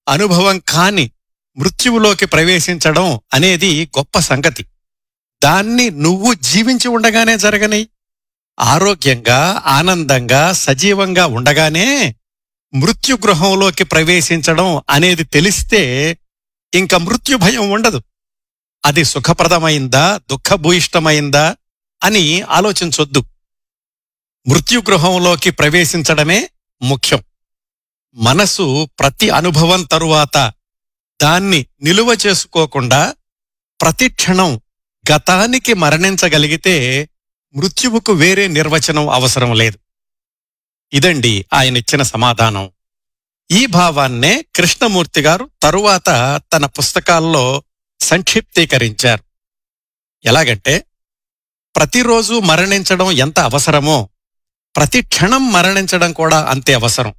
అనుభవం కాని మృత్యువులోకి ప్రవేశించడం అనేది గొప్ప సంగతి దాన్ని నువ్వు జీవించి ఉండగానే జరగని ఆరోగ్యంగా ఆనందంగా సజీవంగా ఉండగానే మృత్యుగృహంలోకి ప్రవేశించడం అనేది తెలిస్తే ఇంక మృత్యు భయం ఉండదు అది సుఖప్రదమైందా దుఃఖభూయిష్టమైందా అని ఆలోచించొద్దు మృత్యుగృహంలోకి ప్రవేశించడమే ముఖ్యం మనసు ప్రతి అనుభవం తరువాత దాన్ని నిలువ చేసుకోకుండా ప్రతి క్షణం గతానికి మరణించగలిగితే మృత్యువుకు వేరే నిర్వచనం అవసరం లేదు ఇదండి ఆయనిచ్చిన సమాధానం ఈ భావాన్నే కృష్ణమూర్తి గారు తరువాత తన పుస్తకాల్లో సంక్షిప్తీకరించారు ఎలాగంటే ప్రతిరోజు మరణించడం ఎంత అవసరమో ప్రతి క్షణం మరణించడం కూడా అంతే అవసరం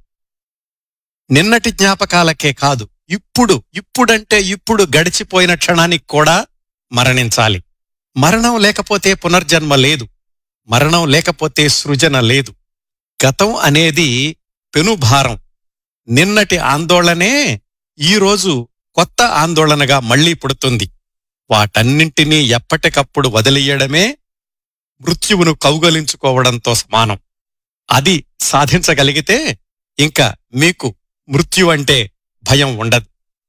నిన్నటి జ్ఞాపకాలకే కాదు ఇప్పుడు ఇప్పుడంటే ఇప్పుడు గడిచిపోయిన క్షణానికి కూడా మరణించాలి మరణం లేకపోతే పునర్జన్మ లేదు మరణం లేకపోతే సృజన లేదు గతం అనేది పెనుభారం నిన్నటి ఆందోళనే ఈరోజు కొత్త ఆందోళనగా మళ్లీ పుడుతుంది వాటన్నింటినీ ఎప్పటికప్పుడు వదిలియడమే మృత్యువును కౌగలించుకోవడంతో సమానం అది సాధించగలిగితే ఇంకా మీకు మృత్యు అంటే భయం ఉండదు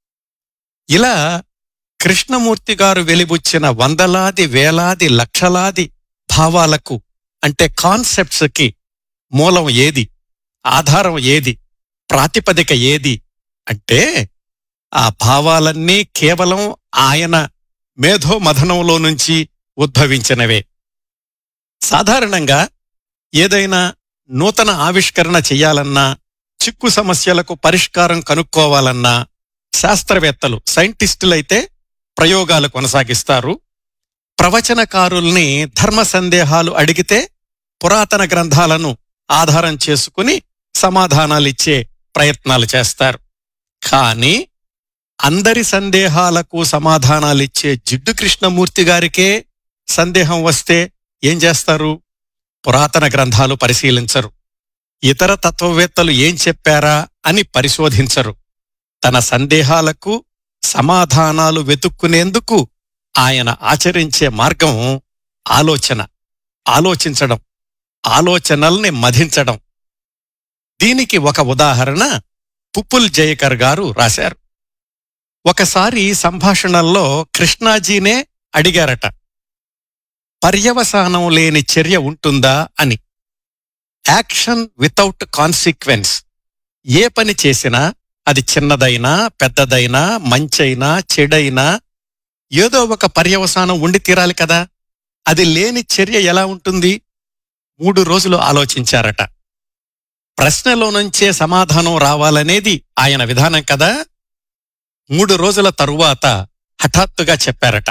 ఇలా కృష్ణమూర్తి గారు వెలిబుచ్చిన వందలాది వేలాది లక్షలాది భావాలకు అంటే కాన్సెప్ట్స్కి మూలం ఏది ఆధారం ఏది ప్రాతిపదిక ఏది అంటే ఆ భావాలన్నీ కేవలం ఆయన మేధోమథనంలో నుంచి ఉద్భవించినవే సాధారణంగా ఏదైనా నూతన ఆవిష్కరణ చెయ్యాలన్నా చిక్కు సమస్యలకు పరిష్కారం కనుక్కోవాలన్నా శాస్త్రవేత్తలు సైంటిస్టులైతే ప్రయోగాలు కొనసాగిస్తారు ప్రవచనకారుల్ని ధర్మ సందేహాలు అడిగితే పురాతన గ్రంథాలను ఆధారం చేసుకుని సమాధానాలిచ్చే ప్రయత్నాలు చేస్తారు కాని అందరి సందేహాలకు సమాధానాలిచ్చే జిడ్డు కృష్ణమూర్తి గారికే సందేహం వస్తే ఏం చేస్తారు పురాతన గ్రంథాలు పరిశీలించరు ఇతర తత్వవేత్తలు ఏం చెప్పారా అని పరిశోధించరు తన సందేహాలకు సమాధానాలు వెతుక్కునేందుకు ఆయన ఆచరించే మార్గం ఆలోచన ఆలోచించడం ఆలోచనల్ని మధించడం దీనికి ఒక ఉదాహరణ పుప్పుల్ జయకర్ గారు రాశారు ఒకసారి సంభాషణల్లో కృష్ణాజీనే అడిగారట పర్యవసానం లేని చర్య ఉంటుందా అని యాక్షన్ వితౌట్ కాన్సిక్వెన్స్ ఏ పని చేసినా అది చిన్నదైనా పెద్దదైనా మంచైనా చెడైనా ఏదో ఒక పర్యవసానం ఉండి తీరాలి కదా అది లేని చర్య ఎలా ఉంటుంది మూడు రోజులు ఆలోచించారట ప్రశ్నలో నుంచే సమాధానం రావాలనేది ఆయన విధానం కదా మూడు రోజుల తరువాత హఠాత్తుగా చెప్పారట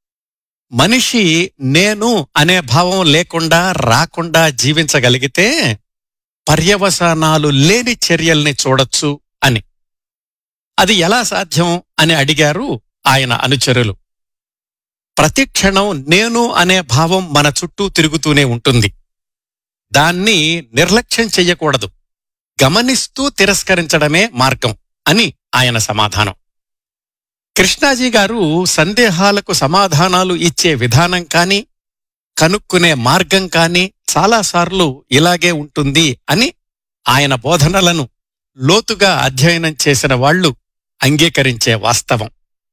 మనిషి నేను అనే భావం లేకుండా రాకుండా జీవించగలిగితే పర్యవసానాలు లేని చర్యల్ని చూడొచ్చు అని అది ఎలా సాధ్యం అని అడిగారు ఆయన అనుచరులు ప్రతి క్షణం నేను అనే భావం మన చుట్టూ తిరుగుతూనే ఉంటుంది దాన్ని నిర్లక్ష్యం చెయ్యకూడదు గమనిస్తూ తిరస్కరించడమే మార్గం అని ఆయన సమాధానం కృష్ణాజీ గారు సందేహాలకు సమాధానాలు ఇచ్చే విధానం కాని కనుక్కునే మార్గం కాని చాలాసార్లు ఇలాగే ఉంటుంది అని ఆయన బోధనలను లోతుగా అధ్యయనం చేసిన వాళ్లు అంగీకరించే వాస్తవం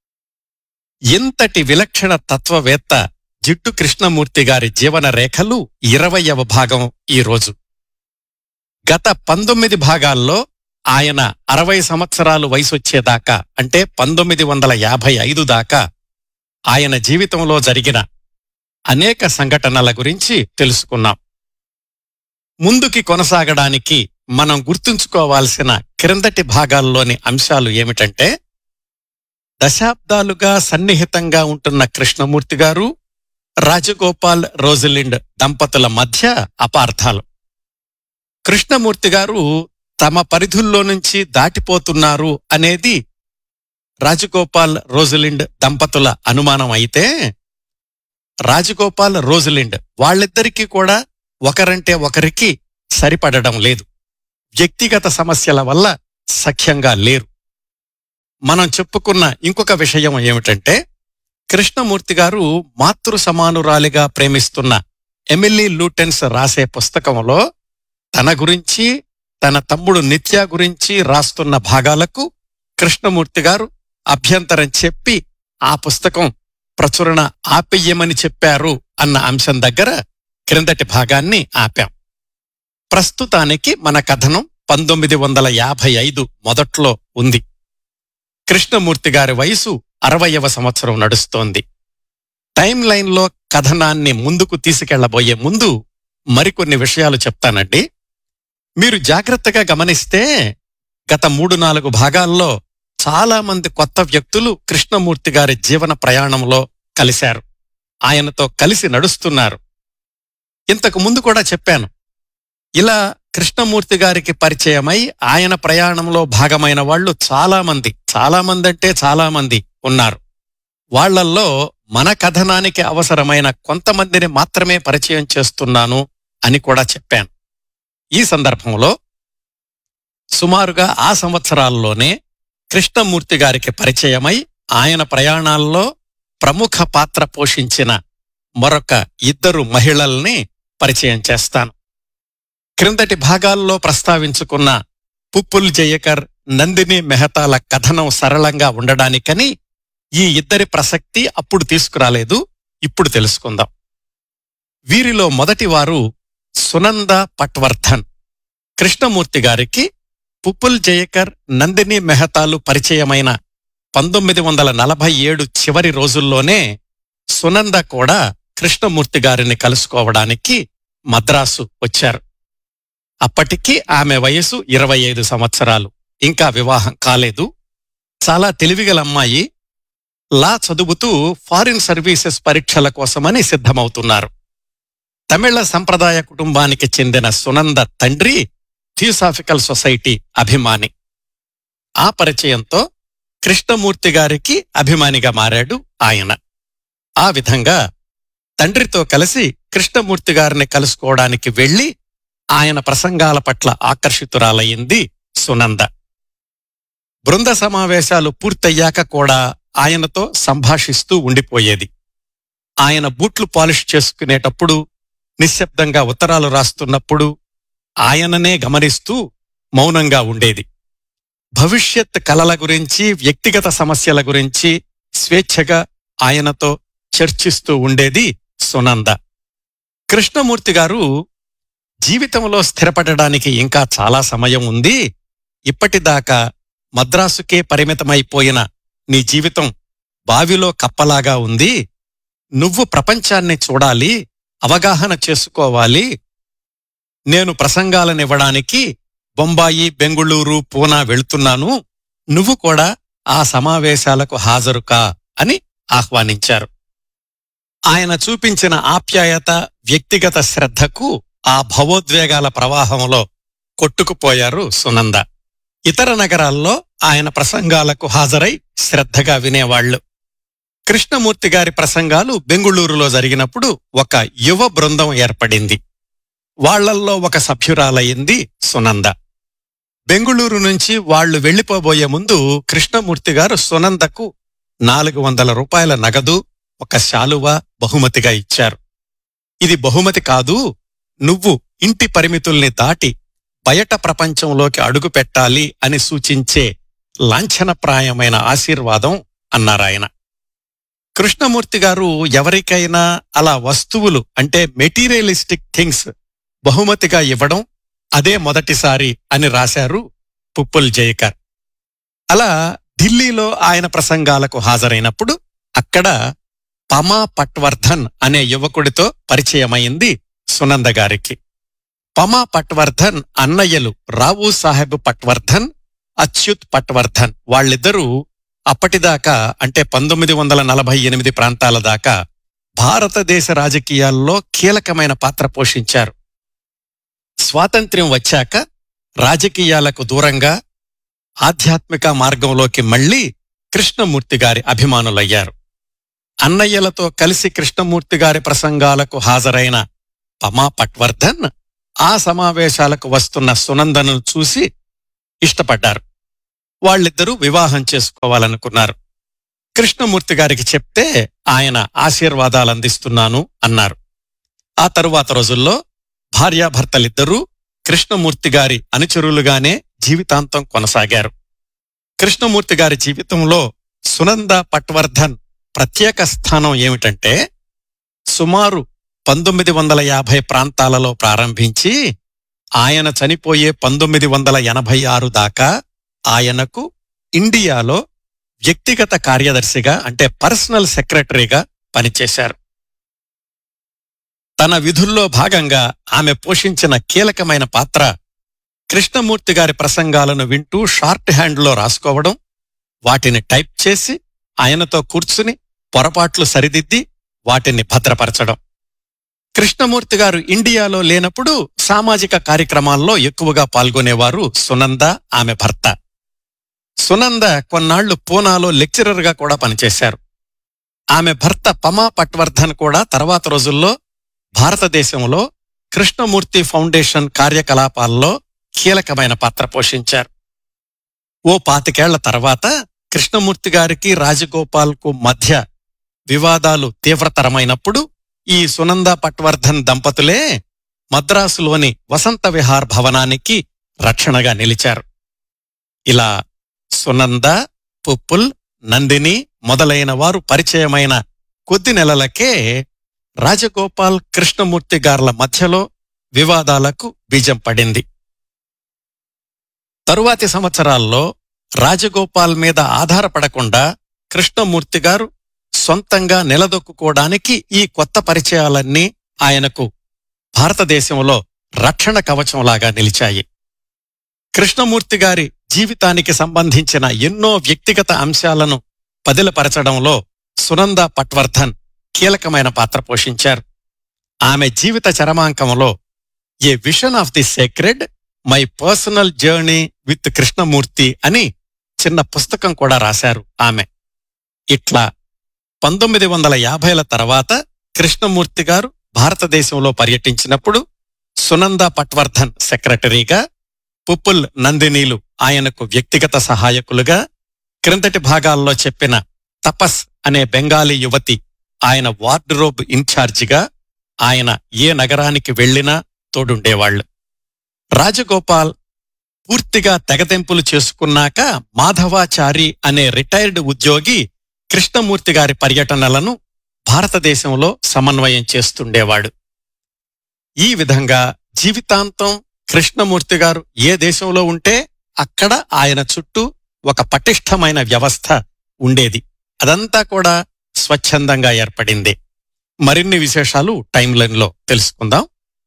ఇంతటి విలక్షణ తత్వవేత్త జిడ్డు కృష్ణమూర్తి గారి జీవన రేఖలు ఇరవయవ భాగం ఈరోజు గత పంతొమ్మిది భాగాల్లో ఆయన అరవై సంవత్సరాలు వయసొచ్చేదాకా అంటే పంతొమ్మిది వందల యాభై ఐదు దాకా ఆయన జీవితంలో జరిగిన అనేక సంఘటనల గురించి తెలుసుకున్నాం ముందుకి కొనసాగడానికి మనం గుర్తుంచుకోవాల్సిన క్రిందటి భాగాల్లోని అంశాలు ఏమిటంటే దశాబ్దాలుగా సన్నిహితంగా ఉంటున్న కృష్ణమూర్తి గారు రాజగోపాల్ రోజలిండ్ దంపతుల మధ్య అపార్థాలు కృష్ణమూర్తి గారు తమ పరిధుల్లో నుంచి దాటిపోతున్నారు అనేది రాజగోపాల్ రోజలిండ్ దంపతుల అనుమానం అయితే రాజగోపాల్ రోజలిండ్ వాళ్ళిద్దరికీ కూడా ఒకరంటే ఒకరికి సరిపడడం లేదు వ్యక్తిగత సమస్యల వల్ల సఖ్యంగా లేరు మనం చెప్పుకున్న ఇంకొక విషయం ఏమిటంటే కృష్ణమూర్తి గారు మాతృ సమానురాలిగా ప్రేమిస్తున్న ఎమిలీ లూటెన్స్ రాసే పుస్తకంలో తన గురించి తన తమ్ముడు నిత్య గురించి రాస్తున్న భాగాలకు కృష్ణమూర్తి గారు అభ్యంతరం చెప్పి ఆ పుస్తకం ప్రచురణ ఆపేయమని చెప్పారు అన్న అంశం దగ్గర క్రిందటి భాగాన్ని ఆపాం ప్రస్తుతానికి మన కథనం పంతొమ్మిది వందల యాభై ఐదు మొదట్లో ఉంది కృష్ణమూర్తి గారి వయసు అరవయవ సంవత్సరం నడుస్తోంది టైం లైన్లో కథనాన్ని ముందుకు తీసుకెళ్లబోయే ముందు మరికొన్ని విషయాలు చెప్తానండి మీరు జాగ్రత్తగా గమనిస్తే గత మూడు నాలుగు భాగాల్లో చాలా మంది కొత్త వ్యక్తులు కృష్ణమూర్తి గారి జీవన ప్రయాణంలో కలిశారు ఆయనతో కలిసి నడుస్తున్నారు ఇంతకు ముందు కూడా చెప్పాను ఇలా కృష్ణమూర్తి గారికి పరిచయమై ఆయన ప్రయాణంలో భాగమైన వాళ్ళు చాలా మంది చాలా మంది అంటే చాలా మంది ఉన్నారు వాళ్ళల్లో మన కథనానికి అవసరమైన కొంతమందిని మాత్రమే పరిచయం చేస్తున్నాను అని కూడా చెప్పాను ఈ సందర్భంలో సుమారుగా ఆ సంవత్సరాల్లోనే కృష్ణమూర్తి గారికి పరిచయమై ఆయన ప్రయాణాల్లో ప్రముఖ పాత్ర పోషించిన మరొక ఇద్దరు మహిళల్ని పరిచయం చేస్తాను క్రిందటి భాగాల్లో ప్రస్తావించుకున్న పుప్పుల్ జయకర్ నందిని మెహతాల కథనం సరళంగా ఉండడానికని ఈ ఇద్దరి ప్రసక్తి అప్పుడు తీసుకురాలేదు ఇప్పుడు తెలుసుకుందాం వీరిలో మొదటివారు సునంద పట్వర్ధన్ కృష్ణమూర్తి గారికి పుప్పుల్ జయకర్ నందిని మెహతాలు పరిచయమైన పంతొమ్మిది వందల నలభై ఏడు చివరి రోజుల్లోనే సునంద కూడా కృష్ణమూర్తి గారిని కలుసుకోవడానికి మద్రాసు వచ్చారు అప్పటికి ఆమె వయసు ఇరవై ఐదు సంవత్సరాలు ఇంకా వివాహం కాలేదు చాలా తెలివిగల అమ్మాయి లా చదువుతూ ఫారిన్ సర్వీసెస్ పరీక్షల కోసమని సిద్ధమవుతున్నారు తమిళ సంప్రదాయ కుటుంబానికి చెందిన సునంద తండ్రి థియోసాఫికల్ సొసైటీ అభిమాని ఆ పరిచయంతో కృష్ణమూర్తి గారికి అభిమానిగా మారాడు ఆయన ఆ విధంగా తండ్రితో కలిసి కృష్ణమూర్తి గారిని కలుసుకోవడానికి వెళ్లి ఆయన ప్రసంగాల పట్ల ఆకర్షితురాలయ్యింది సునంద బృంద సమావేశాలు పూర్తయ్యాక కూడా ఆయనతో సంభాషిస్తూ ఉండిపోయేది ఆయన బూట్లు పాలిష్ చేసుకునేటప్పుడు నిశ్శబ్దంగా ఉత్తరాలు రాస్తున్నప్పుడు ఆయననే గమనిస్తూ మౌనంగా ఉండేది భవిష్యత్ కలల గురించి వ్యక్తిగత సమస్యల గురించి స్వేచ్ఛగా ఆయనతో చర్చిస్తూ ఉండేది సునంద కృష్ణమూర్తి గారు జీవితంలో స్థిరపడడానికి ఇంకా చాలా సమయం ఉంది ఇప్పటిదాకా మద్రాసుకే పరిమితమైపోయిన నీ జీవితం బావిలో కప్పలాగా ఉంది నువ్వు ప్రపంచాన్ని చూడాలి అవగాహన చేసుకోవాలి నేను ప్రసంగాలనివ్వడానికి బొంబాయి బెంగుళూరు పూనా వెళ్తున్నాను నువ్వు కూడా ఆ సమావేశాలకు హాజరుకా అని ఆహ్వానించారు ఆయన చూపించిన ఆప్యాయత వ్యక్తిగత శ్రద్ధకు ఆ భవోద్వేగాల ప్రవాహంలో కొట్టుకుపోయారు సునంద ఇతర నగరాల్లో ఆయన ప్రసంగాలకు హాజరై శ్రద్ధగా వినేవాళ్లు కృష్ణమూర్తి గారి ప్రసంగాలు బెంగుళూరులో జరిగినప్పుడు ఒక యువ బృందం ఏర్పడింది వాళ్లల్లో ఒక సభ్యురాలయ్యింది సునంద బెంగుళూరు నుంచి వాళ్లు వెళ్లిపోబోయే ముందు కృష్ణమూర్తి గారు సునందకు నాలుగు వందల రూపాయల నగదు ఒక శాలువ బహుమతిగా ఇచ్చారు ఇది బహుమతి కాదు నువ్వు ఇంటి పరిమితుల్ని దాటి బయట ప్రపంచంలోకి అడుగు పెట్టాలి అని సూచించే లాంఛనప్రాయమైన ఆశీర్వాదం అన్నారాయన కృష్ణమూర్తి గారు ఎవరికైనా అలా వస్తువులు అంటే మెటీరియలిస్టిక్ థింగ్స్ బహుమతిగా ఇవ్వడం అదే మొదటిసారి అని రాశారు పుప్పుల్ జయకర్ అలా ఢిల్లీలో ఆయన ప్రసంగాలకు హాజరైనప్పుడు అక్కడ పమా పట్వర్ధన్ అనే యువకుడితో పరిచయమైంది సునంద గారికి పమా పట్వర్ధన్ అన్నయ్యలు రావు సాహెబ్ పట్వర్ధన్ అచ్యుత్ పట్వర్ధన్ వాళ్ళిద్దరూ అప్పటిదాకా అంటే పంతొమ్మిది వందల నలభై ఎనిమిది ప్రాంతాల దాకా భారతదేశ రాజకీయాల్లో కీలకమైన పాత్ర పోషించారు స్వాతంత్ర్యం వచ్చాక రాజకీయాలకు దూరంగా ఆధ్యాత్మిక మార్గంలోకి మళ్లీ కృష్ణమూర్తి గారి అభిమానులయ్యారు అన్నయ్యలతో కలిసి కృష్ణమూర్తి గారి ప్రసంగాలకు హాజరైన పమా పట్వర్ధన్ ఆ సమావేశాలకు వస్తున్న సునందను చూసి ఇష్టపడ్డారు వాళ్ళిద్దరూ వివాహం చేసుకోవాలనుకున్నారు కృష్ణమూర్తి గారికి చెప్తే ఆయన ఆశీర్వాదాలు అందిస్తున్నాను అన్నారు ఆ తరువాత రోజుల్లో భార్యాభర్తలిద్దరూ కృష్ణమూర్తి గారి అనుచరులుగానే జీవితాంతం కొనసాగారు కృష్ణమూర్తి గారి జీవితంలో సునంద పట్వర్ధన్ ప్రత్యేక స్థానం ఏమిటంటే సుమారు పంతొమ్మిది వందల యాభై ప్రాంతాలలో ప్రారంభించి ఆయన చనిపోయే పంతొమ్మిది వందల ఎనభై ఆరు దాకా ఆయనకు ఇండియాలో వ్యక్తిగత కార్యదర్శిగా అంటే పర్సనల్ సెక్రటరీగా పనిచేశారు తన విధుల్లో భాగంగా ఆమె పోషించిన కీలకమైన పాత్ర కృష్ణమూర్తి గారి ప్రసంగాలను వింటూ షార్ట్ హ్యాండ్లో రాసుకోవడం వాటిని టైప్ చేసి ఆయనతో కూర్చుని పొరపాట్లు సరిదిద్ది వాటిని భద్రపరచడం కృష్ణమూర్తి గారు ఇండియాలో లేనప్పుడు సామాజిక కార్యక్రమాల్లో ఎక్కువగా పాల్గొనేవారు సునంద ఆమె భర్త సునంద కొన్నాళ్లు పూనాలో లెక్చరర్గా కూడా పనిచేశారు ఆమె భర్త పమా పట్వర్ధన్ కూడా తర్వాత రోజుల్లో భారతదేశంలో కృష్ణమూర్తి ఫౌండేషన్ కార్యకలాపాల్లో కీలకమైన పాత్ర పోషించారు ఓ పాతికేళ్ల తర్వాత కృష్ణమూర్తి గారికి రాజగోపాల్కు మధ్య వివాదాలు తీవ్రతరమైనప్పుడు ఈ సునంద పట్వర్ధన్ దంపతులే మద్రాసులోని వసంత విహార్ భవనానికి రక్షణగా నిలిచారు ఇలా సునంద పుప్పుల్ నందిని మొదలైన వారు పరిచయమైన కొద్ది నెలలకే రాజగోపాల్ కృష్ణమూర్తి గార్ల మధ్యలో వివాదాలకు బీజం పడింది తరువాతి సంవత్సరాల్లో రాజగోపాల్ మీద ఆధారపడకుండా కృష్ణమూర్తి గారు సొంతంగా నిలదొక్కుకోవడానికి ఈ కొత్త పరిచయాలన్నీ ఆయనకు భారతదేశంలో రక్షణ కవచంలాగా నిలిచాయి కృష్ణమూర్తి గారి జీవితానికి సంబంధించిన ఎన్నో వ్యక్తిగత అంశాలను పదిలపరచడంలో సునంద పట్వర్ధన్ కీలకమైన పాత్ర పోషించారు ఆమె జీవిత చరమాంకంలో a vision of the sacred my personal journey with Krishnamurti అని చిన్న పుస్తకం కూడా రాశారు ఆమె ఇట్లా పంతొమ్మిది వందల యాభైల తర్వాత కృష్ణమూర్తి గారు భారతదేశంలో పర్యటించినప్పుడు సునంద పట్వర్ధన్ సెక్రటరీగా పుప్పుల్ నందినీలు ఆయనకు వ్యక్తిగత సహాయకులుగా క్రిందటి భాగాల్లో చెప్పిన తపస్ అనే బెంగాలీ యువతి ఆయన వార్డ్రోబ్ ఇన్ఛార్జిగా ఆయన ఏ నగరానికి వెళ్లినా తోడుండేవాళ్లు రాజగోపాల్ పూర్తిగా తెగదెంపులు చేసుకున్నాక మాధవాచారి అనే రిటైర్డ్ ఉద్యోగి కృష్ణమూర్తి గారి పర్యటనలను భారతదేశంలో సమన్వయం చేస్తుండేవాడు ఈ విధంగా జీవితాంతం కృష్ణమూర్తి గారు ఏ దేశంలో ఉంటే అక్కడ ఆయన చుట్టూ ఒక పటిష్టమైన వ్యవస్థ ఉండేది అదంతా కూడా స్వచ్ఛందంగా ఏర్పడింది మరిన్ని విశేషాలు టైంలైన్లో తెలుసుకుందాం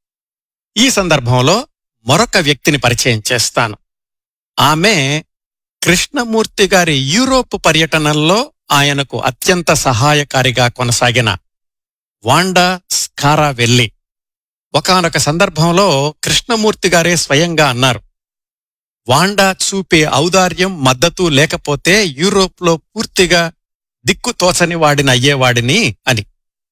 ఈ సందర్భంలో మరొక వ్యక్తిని పరిచయం చేస్తాను ఆమె కృష్ణమూర్తి గారి యూరోప్ పర్యటనల్లో ఆయనకు అత్యంత సహాయకారిగా కొనసాగిన వాండా స్కారా వెల్లి ఒకానొక సందర్భంలో కృష్ణమూర్తి గారే స్వయంగా అన్నారు వాండా చూపే ఔదార్యం మద్దతు లేకపోతే యూరోప్లో పూర్తిగా దిక్కు తోచని వాడిని అయ్యేవాడిని అని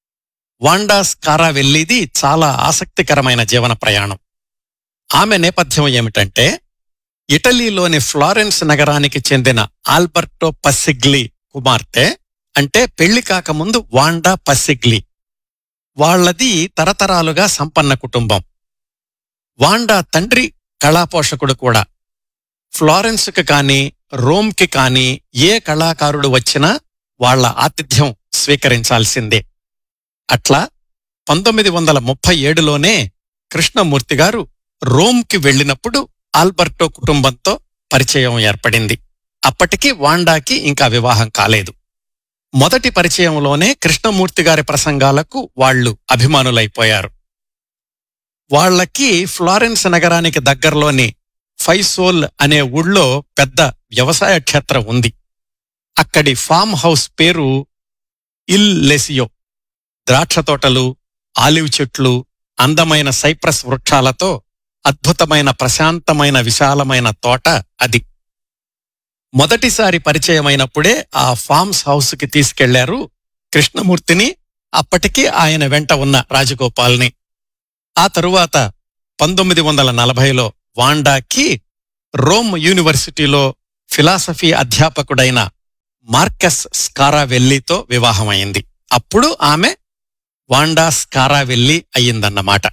వాండా స్కారా వెల్లిది చాలా ఆసక్తికరమైన జీవన ప్రయాణం ఆమె నేపథ్యం ఏమిటంటే ఇటలీలోని ఫ్లారెన్స్ నగరానికి చెందిన ఆల్బర్టో పస్సిగ్లీ కుమార్తె అంటే పెళ్లి కాకముందు వాండా పస్సిగ్లీ వాళ్లది తరతరాలుగా సంపన్న కుటుంబం వాండా తండ్రి కళాపోషకుడు కూడా ఫ్లారెన్స్కి కాని రోమ్కి కాని ఏ కళాకారుడు వచ్చినా వాళ్ల ఆతిథ్యం స్వీకరించాల్సిందే అట్లా పంతొమ్మిది వందల ముప్పై ఏడులోనే కృష్ణమూర్తి గారు రోమ్కి వెళ్ళినప్పుడు ఆల్బర్టో కుటుంబంతో పరిచయం ఏర్పడింది అప్పటికి వాండాకి ఇంకా వివాహం కాలేదు మొదటి పరిచయంలోనే కృష్ణమూర్తి గారి ప్రసంగాలకు వాళ్లు అభిమానులైపోయారు వాళ్లకి ఫ్లారెన్స్ నగరానికి దగ్గరలోని ఫైసోల్ అనే ఊళ్ళో పెద్ద వ్యవసాయ క్షేత్రం ఉంది అక్కడి ఫామ్ హౌస్ పేరు ఇల్ లెసియో ద్రాక్ష తోటలు ఆలివ్ చెట్లు అందమైన సైప్రస్ వృక్షాలతో అద్భుతమైన ప్రశాంతమైన విశాలమైన తోట అది మొదటిసారి పరిచయమైనప్పుడే ఆ ఫామ్స్ హౌస్కి తీసుకెళ్లారు కృష్ణమూర్తిని అప్పటికి ఆయన వెంట ఉన్న రాజగోపాల్ని ఆ తరువాత పంతొమ్మిది వందల నలభైలో వాండాకి రోమ్ యూనివర్సిటీలో ఫిలాసఫీ అధ్యాపకుడైన మార్కస్ స్కారావెల్లితో వివాహమైంది అప్పుడు ఆమె వాండా స్కారావెల్లి అయ్యిందన్నమాట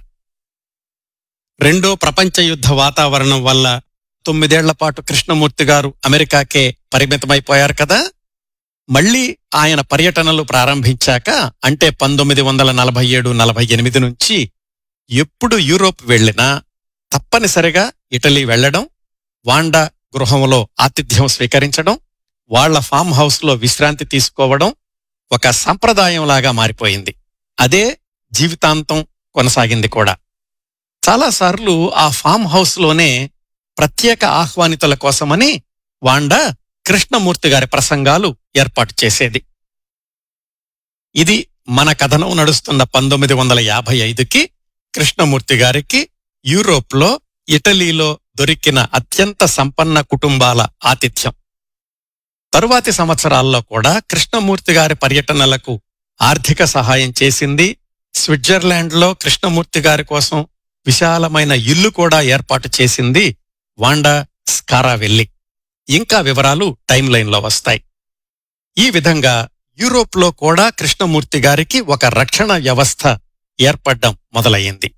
రెండో ప్రపంచ యుద్ధ వాతావరణం వల్ల తొమ్మిదేళ్ల పాటు కృష్ణమూర్తి గారు అమెరికాకే పరిమితమైపోయారు కదా మళ్ళీ ఆయన పర్యటనలు ప్రారంభించాక అంటే పంతొమ్మిది వందల నలభై ఏడు నలభై ఎనిమిది నుంచి ఎప్పుడు యూరోప్ వెళ్ళినా తప్పనిసరిగా ఇటలీ వెళ్లడం వాండా గృహంలో ఆతిథ్యం స్వీకరించడం వాళ్ల ఫామ్ హౌస్ లో విశ్రాంతి తీసుకోవడం ఒక సంప్రదాయంలాగా మారిపోయింది అదే జీవితాంతం కొనసాగింది కూడా చాలాసార్లు ఆ ఫామ్ హౌస్ లోనే ప్రత్యేక ఆహ్వానితుల కోసమని వాండా కృష్ణమూర్తి గారి ప్రసంగాలు ఏర్పాటు చేసేది ఇది మన కథనం నడుస్తున్న పంతొమ్మిది వందల యాభై ఐదుకి కృష్ణమూర్తి గారికి యూరోప్లో ఇటలీలో దొరికిన అత్యంత సంపన్న కుటుంబాల ఆతిథ్యం తరువాతి సంవత్సరాల్లో కూడా కృష్ణమూర్తి గారి పర్యటనలకు ఆర్థిక సహాయం చేసింది స్విట్జర్లాండ్లో కృష్ణమూర్తి గారి కోసం విశాలమైన ఇల్లు కూడా ఏర్పాటు చేసింది వాండా స్కారావెల్లి ఇంకా వివరాలు టైం లైన్లో వస్తాయి ఈ విధంగా యూరోప్లో కూడా కృష్ణమూర్తి గారికి ఒక రక్షణ వ్యవస్థ ఏర్పడ్డం మొదలయ్యింది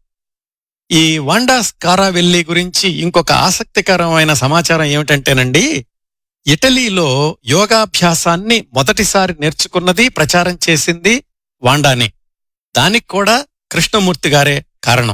ఈ వాండా స్కారావెల్లి గురించి ఇంకొక ఆసక్తికరమైన సమాచారం ఏమిటంటేనండి ఇటలీలో యోగాభ్యాసాన్ని మొదటిసారి నేర్చుకున్నది ప్రచారం చేసింది వాండానే దానికి కూడా కృష్ణమూర్తి గారే కారణం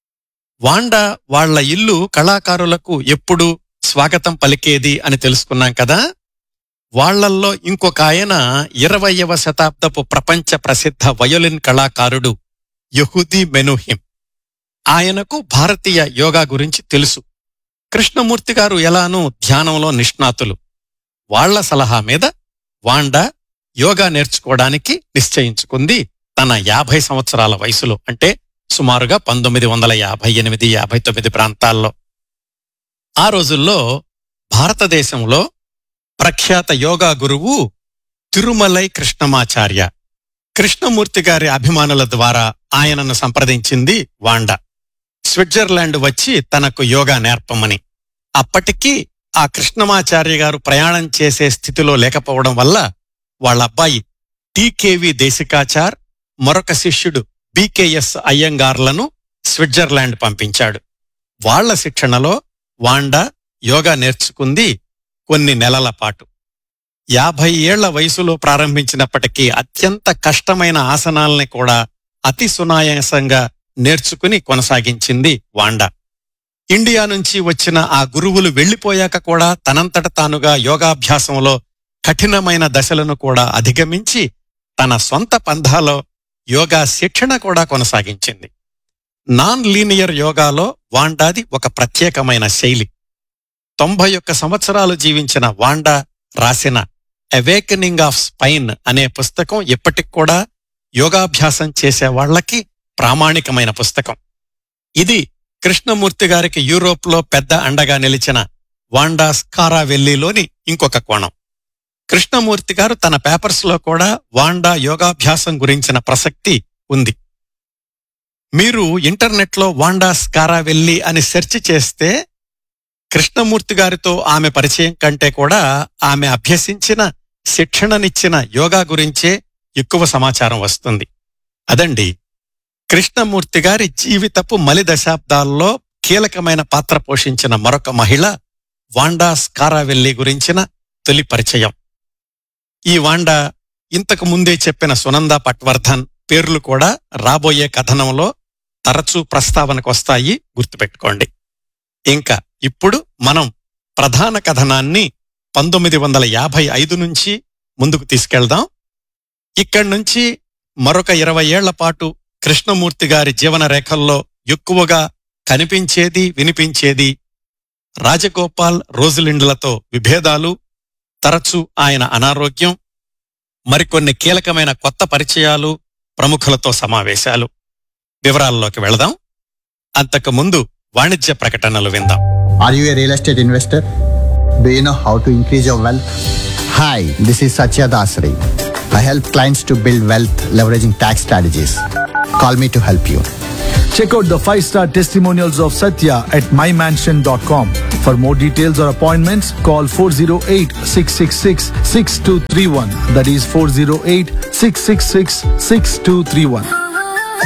వాండా వాళ్ల ఇల్లు కళాకారులకు ఎప్పుడు స్వాగతం పలికేది అని తెలుసుకున్నాం కదా వాళ్లల్లో ఇంకొక ఆయన ఇరవయవ శతాబ్దపు ప్రపంచ ప్రసిద్ధ వయోలిన్ కళాకారుడు యహూదీ మెనుహిం ఆయనకు భారతీయ యోగా గురించి తెలుసు కృష్ణమూర్తి గారు ఎలానూ ధ్యానంలో నిష్ణాతులు వాళ్ల సలహా మీద వాండా యోగా నేర్చుకోవడానికి నిశ్చయించుకుంది తన యాభై సంవత్సరాల వయసులో అంటే సుమారుగా పంతొమ్మిది వందల యాభై ఎనిమిది యాభై తొమ్మిది ప్రాంతాల్లో ఆ రోజుల్లో భారతదేశంలో ప్రఖ్యాత యోగా గురువు తిరుమలై కృష్ణమాచార్య కృష్ణమూర్తి గారి అభిమానుల ద్వారా ఆయనను సంప్రదించింది వాండా స్విట్జర్లాండ్ వచ్చి తనకు యోగా నేర్పమని అప్పటికీ ఆ కృష్ణమాచార్య గారు ప్రయాణం చేసే స్థితిలో లేకపోవడం వల్ల వాళ్ళ అబ్బాయి టీకేవి దేశికాచార్ మరొక శిష్యుడు బీకేఎస్ అయ్యంగార్లను స్విట్జర్లాండ్ పంపించాడు వాళ్ల శిక్షణలో వాండా యోగా నేర్చుకుంది కొన్ని నెలల పాటు యాభై ఏళ్ల వయసులో ప్రారంభించినప్పటికీ అత్యంత కష్టమైన ఆసనాల్ని కూడా అతి సునాయాసంగా నేర్చుకుని కొనసాగించింది వాండా ఇండియా నుంచి వచ్చిన ఆ గురువులు వెళ్లిపోయాక కూడా తనంతట తానుగా యోగాభ్యాసంలో కఠినమైన దశలను కూడా అధిగమించి తన సొంత పంధాలో యోగా శిక్షణ కూడా కొనసాగించింది నాన్ లీనియర్ యోగాలో వాండాది ఒక ప్రత్యేకమైన శైలి తొంభై ఒక్క సంవత్సరాలు జీవించిన వాండా రాసిన అవేకనింగ్ ఆఫ్ స్పైన్ అనే పుస్తకం ఇప్పటికి కూడా యోగాభ్యాసం చేసే వాళ్లకి ప్రామాణికమైన పుస్తకం ఇది కృష్ణమూర్తి గారికి యూరోప్లో పెద్ద అండగా నిలిచిన వాండా స్కారావెల్లిలోని ఇంకొక కోణం కృష్ణమూర్తి గారు తన పేపర్స్లో కూడా వాండా యోగాభ్యాసం గురించిన ప్రసక్తి ఉంది మీరు ఇంటర్నెట్లో వాండా స్కారావెల్లి అని సెర్చ్ చేస్తే కృష్ణమూర్తి గారితో ఆమె పరిచయం కంటే కూడా ఆమె అభ్యసించిన శిక్షణనిచ్చిన యోగా గురించే ఎక్కువ సమాచారం వస్తుంది అదండి కృష్ణమూర్తి గారి జీవితపు మలి దశాబ్దాల్లో కీలకమైన పాత్ర పోషించిన మరొక మహిళ వాండా స్కారావెల్లి గురించిన తొలి పరిచయం ఈ వాండా ఇంతకు ముందే చెప్పిన సునంద పట్వర్ధన్ పేర్లు కూడా రాబోయే కథనంలో తరచూ ప్రస్తావనకొస్తాయి గుర్తుపెట్టుకోండి ఇంకా ఇప్పుడు మనం ప్రధాన కథనాన్ని పంతొమ్మిది వందల యాభై ఐదు నుంచి ముందుకు తీసుకెళ్దాం ఇక్కడి నుంచి మరొక ఇరవై ఏళ్ల పాటు కృష్ణమూర్తి గారి జీవన రేఖల్లో ఎక్కువగా కనిపించేది వినిపించేది రాజగోపాల్ రోజులిండ్లతో విభేదాలు తరచూ ఆయన అనారోగ్యం మరికొన్ని కీలకమైన కొత్త పరిచయాలు ప్రముఖులతో సమావేశాలు వివరాల్లోకి వెళదాం అంతకు ముందు వాణిజ్య ప్రకటనలు విందాం Are you a real estate investor? Do you know how to increase your wealth? Hi, this is Satya Dasri. I help clients to build wealth leveraging tax strategies. Call me to help you. Check out the 5-star testimonials of Satya at mymansion.com. For more details or appointments, call 408-666-6231. That is 408-666-6231.